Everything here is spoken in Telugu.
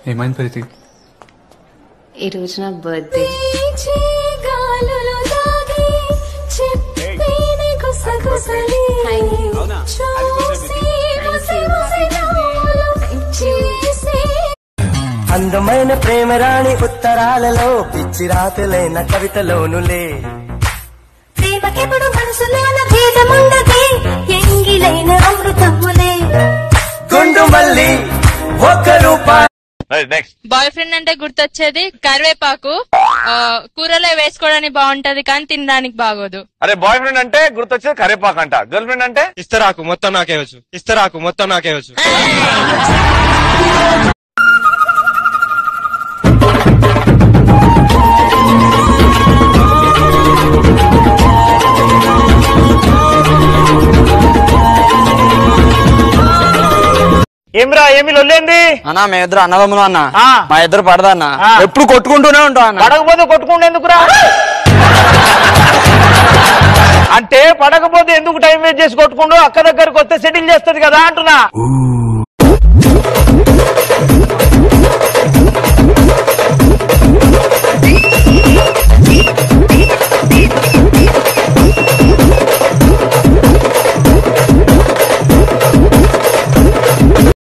ఏమైంది ప్రీతి ఈ రోజు నా బర్త్డే అందమైన ప్రేమరాణి ఉత్తరాలలో పిచ్చి రాతలైన కవితలోనులే ప్రేమకెప్పుడు మనసులోన భేదముండదే ఎంగిలైన అమృతములే గుండు మల్లి ఒక్క రూపాయి నెక్స్ట్ బాయ్ ఫ్రెండ్ అంటే గుర్తొచ్చేది కరివేపాకు ఆ, కూరలో వేసుకోవడానికి బాగుంటది కానీ తినడానికి బాగోదు అరే బాయ్ ఫ్రెండ్ అంటే గుర్తొచ్చేది కరేపాక్ అంట గర్ల్ ఫ్రెండ్ అంటే ఇస్తరాకు మొత్తం నాకే వచ్చు ఇస్తరాకు మొత్తం నాకే వచ్చు ఏమిరా ఏమి లొల్లేంది అన్నా మేము ఇద్దరు అన్నదమ్ములు అన్న ఆ. మా ఇద్దరు పడదా అన్న ఆ. ఎప్పుడు కొట్టుకుంటూనే ఉంటాం అన్న పడకపోతే కొట్టుకుంటేందుకురా అంటే పడకపోతే ఎందుకు టైం వేస్ట్ చేసి కొట్టుకుంటూ అక్క దగ్గరకు వస్తే సెటిల్ చేస్తది కదా అంటున్నా